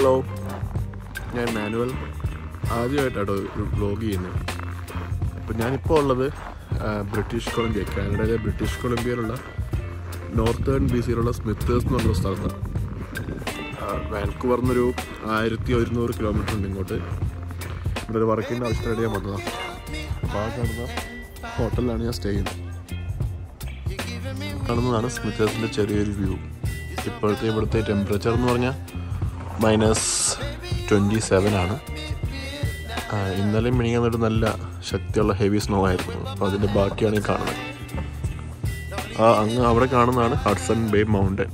Hello ഞാൻ manual ആദ്യമായിട്ടാട്ടോ ഒരു vlog ചെയ്യുന്നത് അപ്പോൾ ഞാനിപ്പോൾ ഉള്ളത് ആ, ബ്രിട്ടീഷ് കൊളംബിയ കാനഡയിലെ ബ്രിട്ടീഷ് കൊളംബിയയിലുള്ള നോർത്തേൺ ബി സിയിലുള്ള സ്മിത്തേഴ്സ് എന്ന് പറഞ്ഞ സ്ഥലത്താണ് വാൻകൂവർന്നൊരു ആയിരത്തി ഒരുന്നൂറ് കിലോമീറ്റർ ഉണ്ട് ഇങ്ങോട്ട് ഇവിടെ ഒരു വർക്കിൻ്റെ ആവശ്യത്തിനായിട്ട് ഞാൻ വന്നതാണ് അപ്പോൾ ആ കാണുന്ന ഹോട്ടലിലാണ് ഞാൻ സ്റ്റേ ചെയ്യുന്നത് കാണുന്നതാണ് സ്മിത്തേഴ്സിൻ്റെ ചെറിയൊരു വ്യൂ ഇപ്പോഴത്തെ ഇവിടുത്തെ ടെമ്പറേച്ചർ എന്ന് പറഞ്ഞാൽ മൈനസ് ട്വൻറ്റി സെവൻ ആണ് ആ, ഇന്നലെയും മിനിങ്ങന്നിട്ട് നല്ല ശക്തിയുള്ള ഹെവി സ്നോ ആയിരുന്നു അപ്പോൾ അതിൻ്റെ ബാക്കിയാണ് ഈ കാണുന്നത് ആ അങ്ങ് അവിടെ കാണുന്നതാണ് Hudson Bay mountain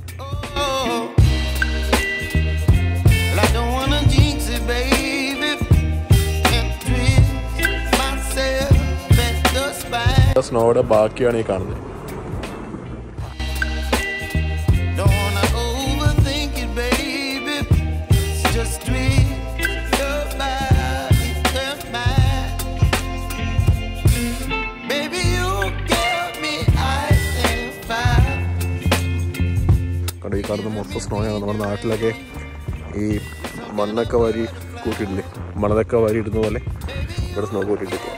Well, I don't wanna jinx it, baby. And twist myself at the spine. സ്നോയുടെ ബാക്കിയാണ് ഈ കാണുന്നത് Don't wanna overthink it, baby. It's just twist your body, your mind. Baby, you give me ice and fire. കണ്ടോ ഈ കാണുന്ന മൊത്തം സ്നോയാണ് നമ്മുടെ നാട്ടിലൊക്കെ ഈ മണ്ണൊക്കെ വാരി കൂട്ടിയിട്ടില്ലേ മണലൊക്കെ വാരി ഇടുന്ന പോലെ ഇവിടെ സ്നോ കൂട്ടിയിട്ടില്ല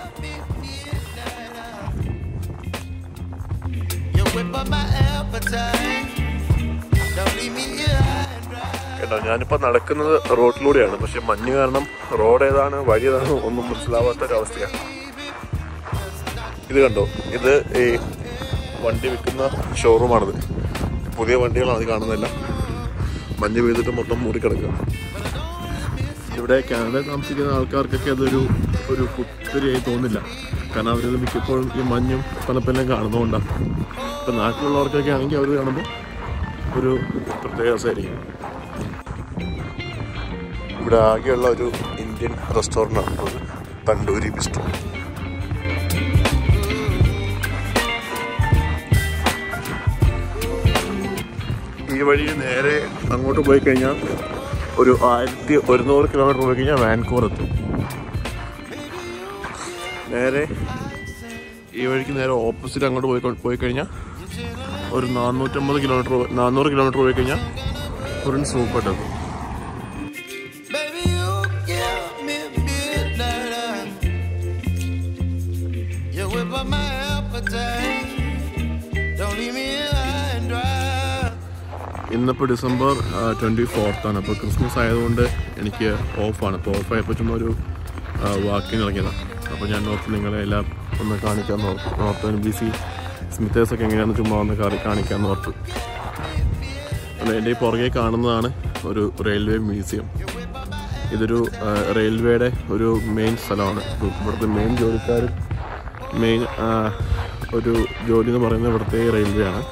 You whip up my appetite. Don't leave me here high and dry. കേട്ടോ ഞാനിപ്പോൾ നടക്കുന്നത് റോഡിലൂടെയാണ് പക്ഷെ മഞ്ഞ് കാരണം റോഡ് ഏതാണ് വഴി ഏതാണ് ഒന്നും മനസ്സിലാവാത്ത ഒരവസ്ഥയാണ് ഇത് കണ്ടോ ഇത് ഈ വണ്ടി വിൽക്കുന്ന ഷോറൂമാണിത് പുതിയ വണ്ടികളാണ് അത് കാണുന്നില്ല മഞ്ഞ് പെയ്തിട്ട് മൊത്തം മൂടിക്കിടക്കുക ഇവിടെ കാനഡയിൽ താമസിക്കുന്ന ആൾക്കാർക്കൊക്കെ അതൊരു ഒരു പുത്തരിയായി തോന്നില്ല കാരണം അവരിത് മിക്കപ്പോഴും ഈ മഞ്ഞും തണുപ്പെല്ലാം കാണുന്നതുകൊണ്ടാണ് ഇപ്പം നാട്ടിലുള്ളവർക്കൊക്കെ ആണെങ്കിൽ അവർ കാണുമ്പോൾ ഒരു പ്രത്യേക രസമായിരിക്കും ഇവിടെ ആകെയുള്ള ഒരു ഇന്ത്യൻ റെസ്റ്റോറൻ്റ് ആണ് ഉള്ളത് തണ്ടൂരി ബിസ്ട്രോ ഈ വഴി നേരെ അങ്ങോട്ട് പോയി കഴിഞ്ഞാൽ ഒരു ആയിരത്തി ഒരുന്നൂറ് കിലോമീറ്റർ പോയി കഴിഞ്ഞാൽ വാൻകൂർ എത്തും നേരെ ഈ വഴിക്ക് നേരെ ഓപ്പോസിറ്റ് അങ്ങോട്ട് പോയി പോയി കഴിഞ്ഞാൽ ഒരു നാനൂറ്റമ്പത് കിലോമീറ്റർ നാനൂറ് കിലോമീറ്റർ പോയി കഴിഞ്ഞാൽ ഒരു സൂപ്പർ എത്തും Baby, you give me midnight. You whip up my appetite. Don't leave me here high and dry. ഇന്നിപ്പോൾ ഡിസംബർ ട്വൻറ്റി ഫോർത്താണ് അപ്പോൾ ക്രിസ്മസ് ആയതുകൊണ്ട് എനിക്ക് ഓഫാണ് അപ്പോൾ ഓഫായപ്പോൾ ചുമ്മാ ഒരു വാക്കിന് ഇറങ്ങിയതാണ് അപ്പോൾ ഞാൻ ഓർത്ത് നിങ്ങളെ എല്ലാം ഒന്ന് കാണിക്കാമെന്ന് ഓർത്തു നോർത്ത് ബി സി സ്മിത്തേഴ്സൊക്കെ എങ്ങനെയാണെന്ന് ചുമ്മാ ഒന്ന് കാറി കാണിക്കാമെന്ന് ഓർത്തു അപ്പോൾ എൻ്റെ ഈ പുറകെ കാണുന്നതാണ് ഒരു റെയിൽവേ മ്യൂസിയം ഇതൊരു ആ, റെയിൽവേയുടെ ഒരു മെയിൻ സ്ഥലമാണ് ഇപ്പൊ ഇവിടുത്തെ മെയിൻ ജോലിക്കാരും മെയിൻ ഒരു ജോലി എന്ന് പറയുന്നത് ഇവിടുത്തെ റെയിൽവേ ആണ്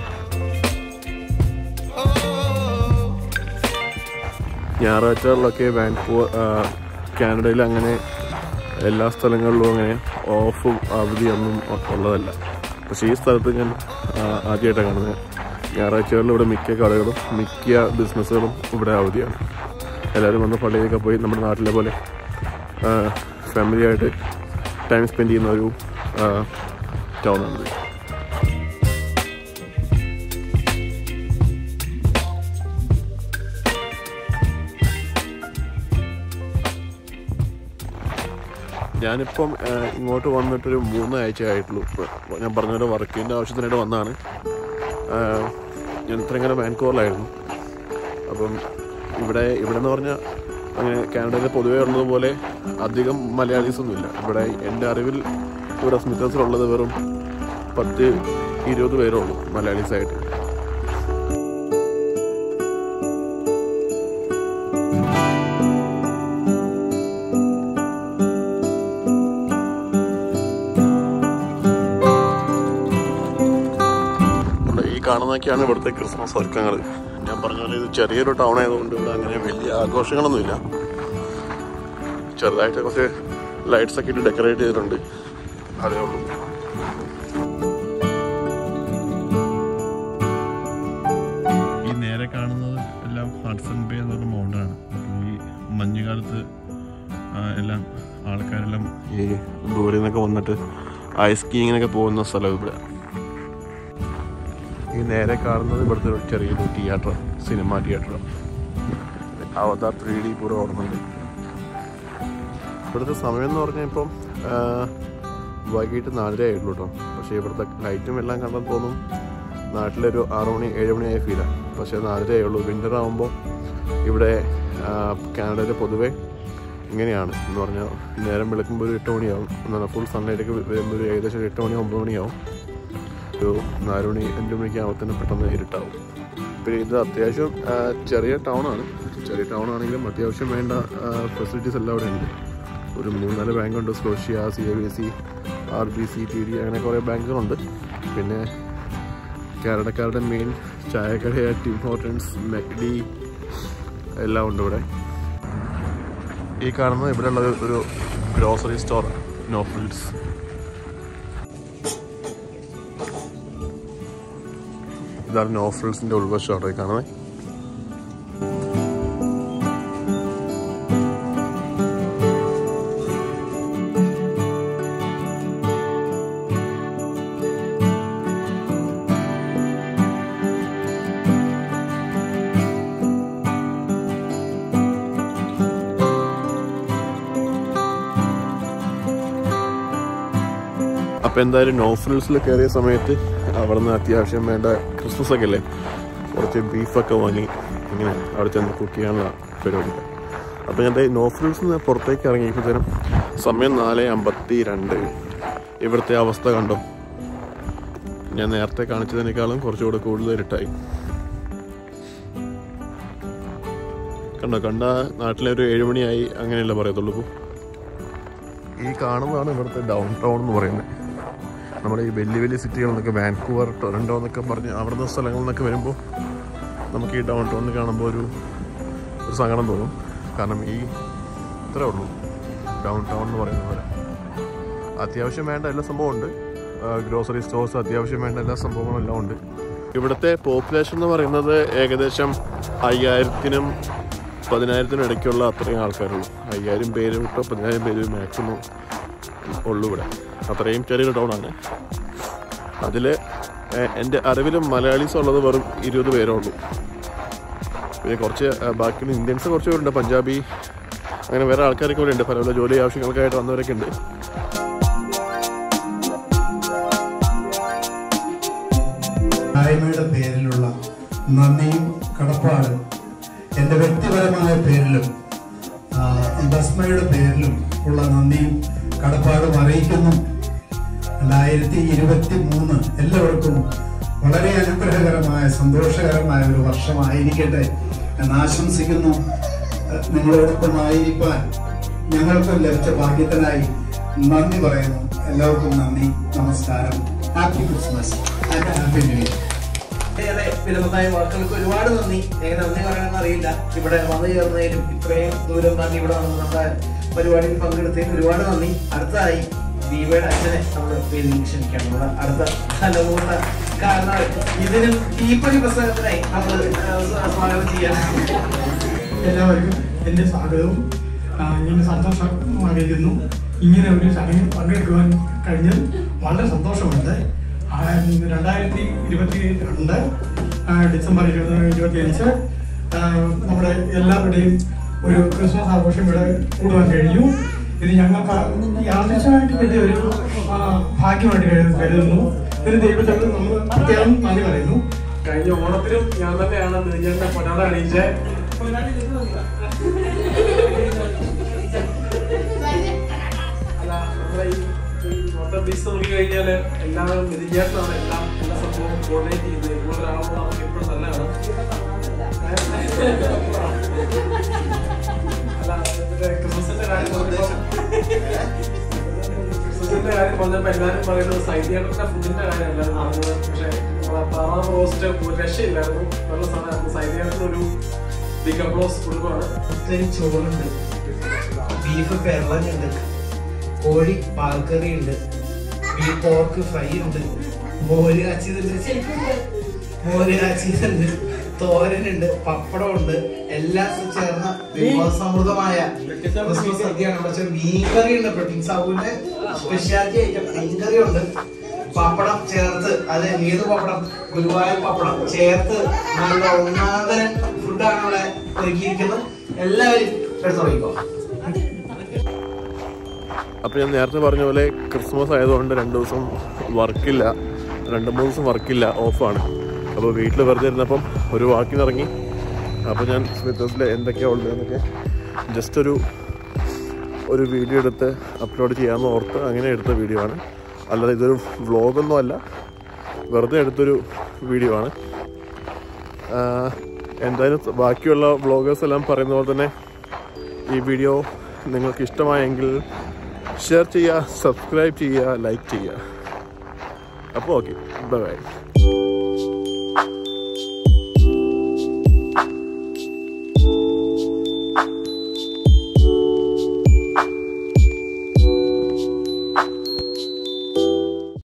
ഞായറാഴ്ചകളിലൊക്കെ വാൻകൂവർ കാനഡയിൽ അങ്ങനെ എല്ലാ സ്ഥലങ്ങളിലും അങ്ങനെ ഓഫും അവധിയൊന്നും ഉ- ഉള്ളതല്ല പക്ഷേ ഈ സ്ഥലത്ത് ഞാൻ ആദ്യമായിട്ടാണ് കാണുന്നത് ഞായറാഴ്ചകളിൽ ഇവിടെ മിക്ക കടകളും മിക്ക ബിസിനസ്സുകളും ഇവിടെ അവധിയാണ് എല്ലാവരും വന്ന് പള്ളിയിലൊക്കെ പോയി നമ്മുടെ നാട്ടിലെ പോലെ ഫാമിലി ആയിട്ട് ടൈം സ്പെൻഡ് ചെയ്യുന്ന ഒരു ടൗണാണിത് ഞാനിപ്പം ആ, ഇങ്ങോട്ട് വന്നിട്ടൊരു മൂന്നാഴ്ച ആയിട്ടുള്ളൂ ഇപ്പൊ ഞാൻ പറഞ്ഞ പോലെ വർക്കിൻ്റെ ആവശ്യത്തിനായിട്ട് വന്നതാണ് ആ, ഞാൻ ഇത്രയും കാലം വാൻകൂവറിലായിരുന്നു അപ്പം ഇവിടെ ഇവിടെ എന്ന് പറഞ്ഞാൽ അങ്ങനെ കാനഡയിൽ പൊതുവേ ഉള്ളതുപോലെ അധികം മലയാളീസ് ഒന്നുമില്ല ഇവിടെ എൻ്റെ അറിവിൽ ഇവിടെ സ്മിത്തേഴ്സിലുള്ളത് വെറും പത്ത് ഇരുപത് പേരേ ഉള്ളൂ മലയാളീസായിട്ട് ഇവിടെ ഈ കാണുന്നതൊക്കെയാണ് ഇവിടുത്തെ ക്രിസ്മസ് ഒരുക്കങ്ങൾ ഞാൻ പറഞ്ഞ പോലെ ഇത് ചെറിയൊരു ടൗൺ ആയതുകൊണ്ട് ഇവിടെ അങ്ങനെ വലിയ ആഘോഷങ്ങളൊന്നുമില്ല ചെറുതായിട്ട് കുറച്ച് ലൈറ്റ്സ് ഒക്കെ ഇട്ട് ഡെക്കറേറ്റ് ചെയ്തിട്ടുണ്ട് അതേ ഉള്ളൂ ഈ നേരെ കാണുന്നത് എല്ലാം ഹഡ്സൺ ബേ എന്ന് പറഞ്ഞ മൗണ്ടാണ് അപ്പോൾ ഈ മഞ്ഞുകാലത്ത് ആ, എല്ലാം ആൾക്കാരെല്ലാം ഈ ദൂരെ നിന്നൊക്കെ വന്നിട്ട് ഐസ് സ്കീയിങ്ങിനൊക്കെ പോകുന്ന സ്ഥലം ഇവിടെ ഈ നേരെ കാണുന്നത് ഇവിടുത്തെ ഒരു ചെറിയൊരു theatre cinema theatre Avatar three D പൂരം ഓടുന്നുണ്ട് ഇവിടുത്തെ സമയം എന്ന് പറഞ്ഞാൽ ഇപ്പം ആ, വൈകിട്ട് നാലര ആയിട്ടുള്ളൂ കേട്ടോ പക്ഷേ ഇവിടുത്തെ ലൈറ്റും എല്ലാം കണ്ടാൽ തോന്നും നാട്ടിലൊരു ആറ് മണി ഏഴ് മണിയായ ഫീലാണ് പക്ഷേ നാലര ആയുള്ളൂ വിൻ്റർ ആകുമ്പോൾ ഇവിടെ ആ, കാനഡയിൽ പൊതുവെ ഇങ്ങനെയാണ് എന്ന് പറഞ്ഞാൽ നേരം വെളുക്കുമ്പോൾ ഒരു എട്ട് മണിയാവും എന്നാൽ ഫുൾ സൺലൈറ്റൊക്കെ വരുമ്പോൾ ഒരു ഏകദേശം ഒരു എട്ട് മണി ഒമ്പത് മണിയാവും ഒരു നാല് മണി അഞ്ച് മണിക്ക് ആകുമ്പോൾ പെട്ടെന്ന് ഇരുട്ടാവും പിന്നെ ഇത് അത്യാവശ്യം ആ, ചെറിയ ടൗണാണ് ചെറിയ ടൗൺ ആണെങ്കിലും അത്യാവശ്യം വേണ്ട ഫെസിലിറ്റീസ് എല്ലാം ഇവിടെ ഉണ്ട് ഒരു മൂന്നാല് ബാങ്കുണ്ട് Scotia C A B C R B C T D അങ്ങനെ കുറേ ബാങ്കുകളുണ്ട് പിന്നെ കാനഡക്കാരുടെ മെയിൻ ചായക്കടയായ ടിം ഹോട്ടൻസ് മെക്ഡി എല്ലാം ഉണ്ട് ഇവിടെ ഈ കാണുന്നത് ഇവിടെയുള്ള ഒരു- ഒരു ഗ്രോസറി സ്റ്റോർ നോഫിൽസ് ഇതാണ് നോഫിൽസിന്റെ ഉൾവശമാണ് ഈ കാണുന്നത് അപ്പോൾ എന്തായാലും നോഫിൽസിൽ കയറിയ സമയത്ത് അവിടെ നിന്ന് അത്യാവശ്യം വേണ്ട ക്രിസ്മസ് ഒക്കെ അല്ലേ കുറച്ച് ബീഫൊക്കെ വാങ്ങി ഇങ്ങനെ അവിടെ ചെന്ന് കുക്ക് ചെയ്യാനുള്ള പരിപാടി അപ്പോൾ ഞാൻ നോഫിൽസിൽ നിന്ന് പുറത്തേക്ക് ഇറങ്ങിയപ്പോഴത്തേനും സമയം നാല് അമ്പത്തി രണ്ട് ഇവിടുത്തെ അവസ്ഥ കണ്ടോ ഞാൻ നേരത്തെ കാണിച്ചതിനേക്കാളും കുറച്ചുകൂടെ കൂടുതൽ ഇരുട്ടായി കണ്ടോ കണ്ട നാട്ടിലെ ഒരു ഏഴുമണിയായി അങ്ങനെയല്ല പറയത്തുള്ളൂ ഇപ്പോൾ ഈ കാണുന്നതാണ് ഇവിടുത്തെ ഡൗൺ ടൗൺ എന്ന് പറയുന്നത് നമ്മുടെ ഈ വലിയ വലിയ സിറ്റികൾ എന്നൊക്കെ വാൻകൂവർ ടൊറൻറ്റോ എന്നൊക്കെ പറഞ്ഞ് അവിടുത്തെ സ്ഥലങ്ങളിൽ നിന്നൊക്കെ വരുമ്പോൾ നമുക്ക് ഈ ഡൗൺ ടൗണിൽ കാണുമ്പോൾ ഒരു ഒരു സങ്കടം തോന്നും കാരണം ഈ ഇത്രേ ഉള്ളൂ ഡൗൺ ടൗൺ എന്ന് പറയുന്ന പോലെ അത്യാവശ്യം വേണ്ട എല്ലാ സംഭവം ഉണ്ട് ഗ്രോസറി സ്റ്റോഴ്സ് അത്യാവശ്യം വേണ്ട എല്ലാ സംഭവങ്ങളും എല്ലാം ഉണ്ട് ഇവിടുത്തെ പോപ്പുലേഷൻ എന്ന് പറയുന്നത് ഏകദേശം അയ്യായിരത്തിനും പതിനായിരത്തിനും ഇടയ്ക്കുള്ള അത്രയും ആൾക്കാരുള്ളൂ അയ്യായിരം പേര് തൊട്ട് പതിനായിരം പേര് മാക്സിമം ഉള്ളൂ ഇവിടെ അത്രയും ചെറിയൊരു ടൗൺ ആണ് അതിൽ എൻ്റെ അറിവിലും മലയാളീസ് ഉള്ളത് വെറും ഇരുപത് പേരേ ഉള്ളൂ പിന്നെ കുറച്ച് ആ, ബാക്കിയുള്ള ഇന്ത്യൻസ് കുറച്ച് പേരുണ്ട് പഞ്ചാബി അങ്ങനെ വേറെ ആൾക്കാരൊക്കെ ഇവിടെ ഉണ്ട് പല പല ജോലി ആവശ്യങ്ങൾക്കായിട്ട് വന്നവരൊക്കെ ഉണ്ട് തായ്മയുടെ പേരിലുള്ള നന്ദിയും കടപ്പാടും എൻ്റെ വ്യക്തിപരമായ പേരിലും ആ, ഈ ബസ്മയുടെ പേരിലും ഉള്ള നന്ദിയും കടപ്പാടും അറിയിക്കുന്നു രണ്ടായിരത്തി ഇരുപത്തി മൂന്ന് എല്ലാവർക്കും വളരെ അനുഗ്രഹകരമായ സന്തോഷകരമായ ഒരു വർഷമായിരിക്കട്ടെ എന്ന് ആശംസിക്കുന്നു ആ, നിങ്ങളോടൊപ്പമായിരിക്കാൻ ഞങ്ങൾക്ക് ലഭിച്ച ഭാഗ്യത്തിനായി നന്ദി പറയുന്നു എല്ലാവർക്കും നന്ദി നമസ്കാരം happy Christmas and happy new year ഏറെ വിലമതായ വാക്കുകൾക്ക് ഒരുപാട് നന്ദി എങ്ങനെ നന്ദി പറയണമെന്ന് അറിയില്ല ഇവിടെ വന്നു ചേർന്നതിലും ഇത്രയും ദൂരം താണ്ടി ഇവിടെ വന്ന് നമ്മുടെ പരിപാടിയിൽ പങ്കെടുത്തതിന് ഒരുപാട് നന്ദി അടുത്തതായി ദീപയുടെ അച്ഛനെ നമ്മൾ വേദിയിൽ ക്ഷണിക്കണം നമ്മുടെ അടുത്ത തലമുറ കാരണം ഇതിനും തീപ്പൊരി പുസ്തകത്തിനായി നമ്മൾ സ്വാഗതം ചെയ്യാം എല്ലാവർക്കും എൻ്റെ സ്വാഗതവും ആ, ഇങ്ങനെ സന്തോഷം അറിയിക്കുന്നു ഇങ്ങനെ ഒരു ചടങ്ങിൽ പങ്കെടുക്കുവാൻ കഴിഞ്ഞാൽ വളരെ സന്തോഷമുണ്ട് ആ, രണ്ടായിരത്തി ഇരുപത്തി രണ്ട് ആ, ഡിസംബർ ഇരുപത് ഇരുപത്തിയഞ്ച് ആ, നമ്മുടെ എല്ലാവരുടെയും ഒരു ക്രിസ്മസ് ആഘോഷം ഇവിടെ കൂടുവാൻ കഴിഞ്ഞു ഇത് ഞങ്ങൾക്ക് യാദൃശ്യമായിട്ട് വലിയൊരു ആ, ഭാഗ്യമായിട്ട് കരുതു- കരുതുന്നു ഇതിന് ദൈവത്തോട് നമ്മൾ പ്രത്യേകം നന്ദി പറയുന്നു കഴിഞ്ഞ ഓണത്തിലും ഞാൻ തന്നെയാണ് നെയ്യന്റെ പൊന്നാട അണിയിച്ചത് അല്ല നമ്മളെ ഈ ഈ മൊത്തം ബിസ് നോക്കി കഴിഞ്ഞാല് എല്ലാവരും വിദ്യാർത്ഥിയാണ് എല്ലാം എല്ലാ സംഭവവും കോർഡിനേറ്റ് ചെയ്യുന്നത് ഇതുപോലെ ഒരാളോട് നമുക്ക് എപ്പോഴും നല്ലതാണ് അല്ല എന്നിട്ട് ക്രിസ്മസിന്റെ കാര്യം പറഞ്ഞപ്പോ ക്രിസ്മസിന്റെ കാര്യം പറഞ്ഞപ്പോ എല്ലാവരും പറയുന്നത് സൈഡിയാട്ടന്റെ ഫുഡിന്റെ കാര്യം എല്ലാവരും പറഞ്ഞത് പക്ഷേ നമ്മളെ പാറാ റോസ്റ്റ് ഒരു രക്ഷയില്ലായിരുന്നു നല്ല സാധനമായിരുന്നു സൈഡിയാട്ടത്തിന് ഒരു ബിഗ് അപ്ലോസ് കൊടുക്കുകയാണ് ഇത്രയും ചോറുണ്ട് ബീഫ് പെരളനുണ്ട് കോഴി പാൽക്കറി ഉണ്ട് ബീഫ് പോർക്ക് ഫ്രൈ ഉണ്ട് മോര് കാച്ചിയതുണ്ട് മോര് കാച്ചിയതുണ്ട് തോരനുണ്ട് പപ്പടമുണ്ട് എല്ലാം ചേർന്ന വിഭവസമൃദ്ധമായ ക്രിസ്മസ് സദ്യയാണ് പക്ഷെ മീൻകറി ഉണ്ട് പ്രോട്ടീൻ സാബുവിന്റെ സ്പെഷ്യാലിറ്റി ഐറ്റം മീൻകറി ഉണ്ട് പപ്പടം ചേർത്ത് അത് ഏത് പപ്പടം ഗുരുവായൂർ പപ്പടം ചേർത്ത് നല്ല ഒന്നാന്തരൻ ഫുഡാണ് ഇവിടെ ഒരുക്കിയിരിക്കുന്നത് എല്ലാവരും എടുത്ത് തുടങ്ങിക്കോ അപ്പോൾ ഞാൻ നേരത്തെ പറഞ്ഞ പോലെ ക്രിസ്മസ് ആയതുകൊണ്ട് രണ്ട് ദിവസം വർക്കില്ല രണ്ട് മൂന്ന് ദിവസം വർക്കില്ല ഓഫാണ് അപ്പോൾ വീട്ടിൽ വെറുതെ ഇരുന്നപ്പം ഒരു വാക്കിനിറങ്ങി അപ്പോൾ ഞാൻ സ്മിത്തേഴ്സിൽ എന്തൊക്കെയാണ് ഉള്ളതെന്നൊക്കെ ജസ്റ്റ് ഒരു ഒരു വീഡിയോ എടുത്ത് അപ്ലോഡ് ചെയ്യാമെന്ന് ഓർത്ത് അങ്ങനെ എടുത്ത വീഡിയോ ആണ് അല്ലാതെ ഇതൊരു വ്ളോഗൊന്നും അല്ല വെറുതെ എടുത്തൊരു വീഡിയോ ആണ് ആഹ് എന്തായാലും ബാക്കിയുള്ള വ്ളോഗേഴ്സ് എല്ലാം പറയുന്ന പോലെ തന്നെ ഈ വീഡിയോ നിങ്ങൾക്ക് ഇഷ്ടമായെങ്കിൽ ഷെയർ ചെയ്യുക സബ്സ്ക്രൈബ് ചെയ്യുക ലൈക്ക് ചെയ്യുക അപ്പോൾ ഓക്കെ ബൈ ബൈ